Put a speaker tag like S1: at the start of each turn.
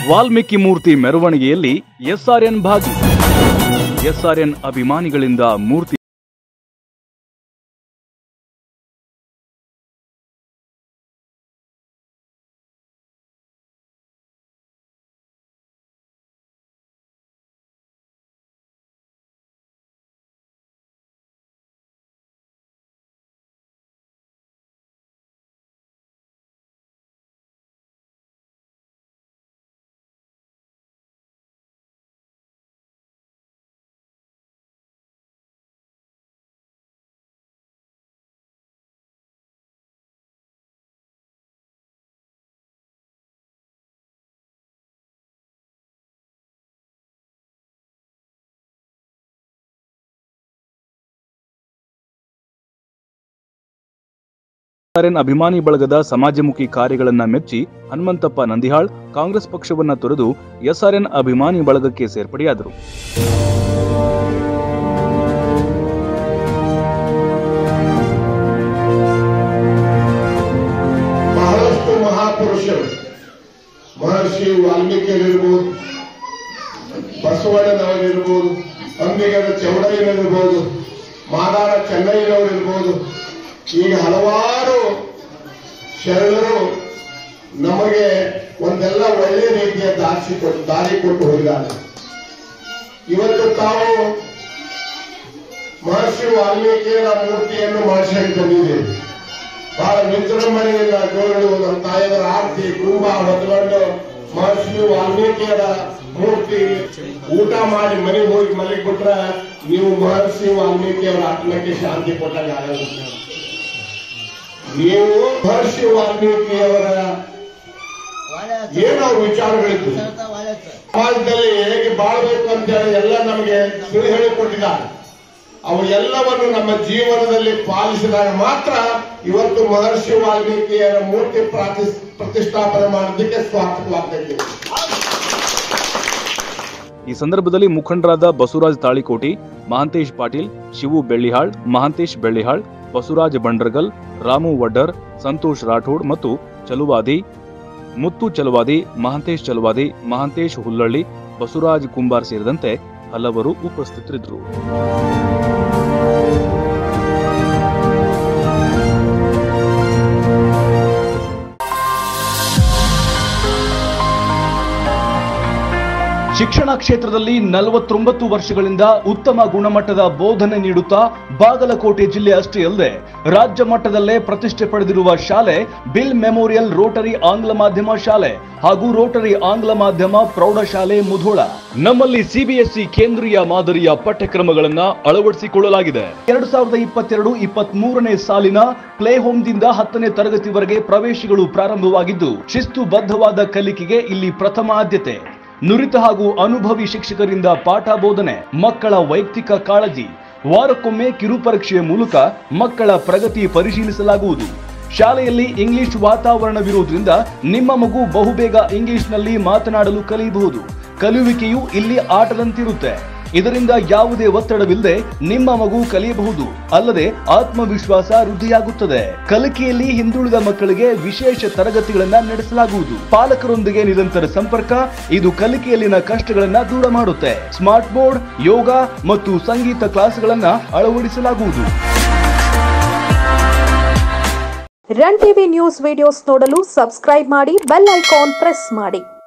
S1: ವಾಲ್ಮೀಕಿ ಮೂರ್ತಿ ಮೆರವಣಿಗೆಯಲ್ಲಿ ಎಸ್ಆರ್ಎನ್ ಭಾಗಿ ಎಸ್ಆರ್ಎನ್ ಅಭಿಮಾನಿಗಳಿಂದ ಮೂರ್ತಿ ಎಸ್ಆರ್ಎನ್ ಅಭಿಮಾನಿ ಬಳಗದ ಸಮಾಜಮುಖಿ ಕಾರ್ಯಗಳನ್ನ ಮೆಚ್ಚಿ ಹನುಮಂತಪ್ಪ ನಂದಿಹಾಳ್ ಕಾಂಗ್ರೆಸ್ ಪಕ್ಷವನ್ನ ತೊರೆದು ಎಸ್ಆರ್ಎನ್ ಅಭಿಮಾನಿ ಬಳಗಕ್ಕೆ ಸೇರ್ಪಡೆಯಾದರು
S2: ಬಹಳಷ್ಟು ಮಹಾಪುರುಷರು ಮಹರ್ಷಿ ವಾಲ್ಮೀಕಿಯರಿರ್ಬೋದು ಬಸವಣ್ಣನವರಿರ್ಬೋದು ಅಂಬಿಗರ ಚೌಡಯ್ಯನವರಿರ್ಬೋದು ಮಾದಾರ ಚೆನ್ನಯ್ಯನವರಿರ್ಬೋದು ಈಗ ಹಲವಾರು ಶರಣರು ನಮಗೆ ಒಂದೆಲ್ಲ ಒಳ್ಳೆಯ ರೀತಿಯ ದಾರಿ ಕೊಟ್ಟು ದಾರಿ ಕೊಟ್ಟು ಹೋಗಿದ್ದಾರೆ ಇವತ್ತು ತಾವು ಮಹರ್ಷಿ ವಾಲ್ಮೀಕಿಯರ ಮೂರ್ತಿಯನ್ನು ಮಾಡಿಸಿ ಬಂದಿದ್ದೀರಿ ಬಹಳ ವಿಜೃಂಭಣೆಯಿಂದ ಗೋಳು ನಮ್ಮ ತಾಯಿಯರ ಆರತಿ ಕುಂಭ ಹೊತ್ಕೊಂಡು ಮಹರ್ಷಿ ವಾಲ್ಮೀಕಿಯರ ಮೂರ್ತಿ ಊಟ ಮಾಡಿ ಮನೆಗೆ ಹೋಗಿ ಮನೆಗೆ ಬಿಟ್ರೆ ನೀವು ಮಹರ್ಷಿ ವಾಲ್ಮೀಕಿಯವರ ಆತ್ಮಕ್ಕೆ ಶಾಂತಿ ಕೊಟ್ಟಾಗ ಆಗಲ್ಲ ನೀವು ಮಹರ್ಷಿ ವಾಲ್ಮೀಕಿಯವರ ಏನು ಅವ್ರ ವಿಚಾರಗಳಿದ್ದು ಸಮಾಜದಲ್ಲಿ ಹೇಗೆ ಬಾಳ್ಬೇಕು ಅಂತ ಹೇಳಿ ಎಲ್ಲ ನಮಗೆ ತಿಳಿ ಹೇಳಿಕೊಟ್ಟಿದ್ದಾರೆ ಅವು ಎಲ್ಲವನ್ನು ನಮ್ಮ ಜೀವನದಲ್ಲಿ ಪಾಲಿಸಿದಾಗ ಮಾತ್ರ ಇವತ್ತು ಮಹರ್ಷಿ ವಾಲ್ಮೀಕಿಯರ ಮೂರ್ತಿ ಪ್ರಾತಿಸ್- ಪ್ರತಿಷ್ಠಾಪನೆ ಮಾಡೋದಕ್ಕೆ ಸ್ವಾರ್ಥಕವಾಗ್ತೈತಿ
S1: ಈ ಸಂದರ್ಭದಲ್ಲಿ ಮುಖಂಡರಾದ ಬಸವರಾಜ್ ತಾಳಿಕೋಟಿ ಮಹಾಂತೇಶ್ ಪಾಟೀಲ್ ಶಿವು ಬೆಳ್ಳಿಹಾಳ್ ಮಹಾಂತೇಶ್ ಬೆಳ್ಳಿಹಾಳ್ ಬಸವರಾಜ್ ಬಂಡ್ರಗಲ್ ರಾಮು ವಡ್ಡರ್ ಸಂತೋಷ್ ರಾಠೋಡ್ ಮತ್ತು ಚಲುವಾದಿ ಮುತ್ತು ಚಲವಾದಿ ಮಹಾಂತೇಶ್ ಚಲವಾದಿ ಮಹಾಂತೇಶ್ ಹುಲ್ಲಳ್ಳಿ ಬಸವರಾಜ್ ಕುಂಬಾರ್ ಸೇರಿದಂತೆ ಹಲವರು ಉಪಸ್ಥಿತರಿದ್ದರು ಶಿಕ್ಷಣ ಕ್ಷೇತ್ರದಲ್ಲಿ ನಲವತ್ತೊಂಬತ್ತು ವರ್ಷಗಳಿಂದ ಉತ್ತಮ ಗುಣಮಟ್ಟದ ಬೋಧನೆ ನೀಡುತ್ತಾ ಬಾಗಲಕೋಟೆ ಜಿಲ್ಲೆ ಅಷ್ಟೇ ಅಲ್ಲದೆ ರಾಜ್ಯ ಮಟ್ಟದಲ್ಲೇ ಪ್ರತಿಷ್ಠೆ ಪಡೆದಿರುವ ಶಾಲೆ ಬಿಲ್ ಮೆಮೋರಿಯಲ್ ರೋಟರಿ ಆಂಗ್ಲ ಮಾಧ್ಯಮ ಶಾಲೆ ಹಾಗೂ ರೋಟರಿ ಆಂಗ್ಲ ಮಾಧ್ಯಮ ಪ್ರೌಢಶಾಲೆ ಮುಧೋಳ ನಮ್ಮಲ್ಲಿ ಸಿಬಿಎಸ್ಇ ಕೇಂದ್ರೀಯ ಮಾದರಿಯ ಪಠ್ಯಕ್ರಮಗಳನ್ನ ಅಳವಡಿಸಿಕೊಳ್ಳಲಾಗಿದೆ ಎರಡು ಸಾವಿರದ ಇಪ್ಪತ್ತೆರಡು ಇಪ್ಪತ್ತ್ ಮೂರನೇ ಸಾಲಿನ ಪ್ಲೇ ಹೋಮ್ದಿಂದ ಹತ್ತನೇ ತರಗತಿವರೆಗೆ ಪ್ರವೇಶಗಳು ಪ್ರಾರಂಭವಾಗಿದ್ದು ಶಿಸ್ತುಬದ್ಧವಾದ ಕಲಿಕೆಗೆ ಇಲ್ಲಿ ಪ್ರಥಮ ಆದ್ಯತೆ ನುರಿತ ಹಾಗೂ ಅನುಭವಿ ಶಿಕ್ಷಕರಿಂದ ಪಾಠ ಬೋಧನೆ ಮಕ್ಕಳ ವೈಯಕ್ತಿಕ ಕಾಳಜಿ ವಾರಕ್ಕೊಮ್ಮೆ ಕಿರುಪರೀಕ್ಷೆಯ ಮೂಲಕ ಮಕ್ಕಳ ಪ್ರಗತಿ ಪರಿಶೀಲಿಸಲಾಗುವುದು ಶಾಲೆಯಲ್ಲಿ ಇಂಗ್ಲಿಷ್ ವಾತಾವರಣವಿರುವುದರಿಂದ ನಿಮ್ಮ ಮಗು ಬಹುಬೇಗ ಇಂಗ್ಲಿಷ್ನಲ್ಲಿ ಮಾತನಾಡಲು ಕಲಿಯಬಹುದು ಕಲಿಯುವಿಕೆಯು ಇಲ್ಲಿ ಆಟದಂತಿರುತ್ತೆ ಇದರಿಂದ ಯಾವುದೇ ಒತ್ತಡವಿಲ್ಲದೆ ನಿಮ್ಮ ಮಗು ಕಲಿಯಬಹುದು ಅಲ್ಲದೆ ಆತ್ಮವಿಶ್ವಾಸ ವೃದ್ಧಿಯಾಗುತ್ತದೆ ಕಲಿಕೆಯಲ್ಲಿ ಹಿಂದುಳಿದ ಮಕ್ಕಳಿಗೆ ವಿಶೇಷ ತರಗತಿಗಳನ್ನ ನಡೆಸಲಾಗುವುದು ಪಾಲಕರೊಂದಿಗೆ ನಿರಂತರ ಸಂಪರ್ಕ ಇದು ಕಲಿಕೆಯಲ್ಲಿನ ಕಷ್ಟಗಳನ್ನ ದೂರ ಮಾಡುತ್ತೆ ಸ್ಮಾರ್ಟ್ ಬೋರ್ಡ್ ಯೋಗ ಮತ್ತು ಸಂಗೀತ ಕ್ಲಾಸ್ಗಳನ್ನ ಅಳವಡಿಸಲಾಗುವುದು
S3: ರನ್ ಟಿವಿ ನ್ಯೂಸ್ ವಿಡಿಯೋಸ್ ನೋಡಲು ಸಬ್ಸ್ಕ್ರೈಬ್ ಮಾಡಿ ಬೆಲ್ ಐಕಾನ್ ಪ್ರೆಸ್ ಮಾಡಿ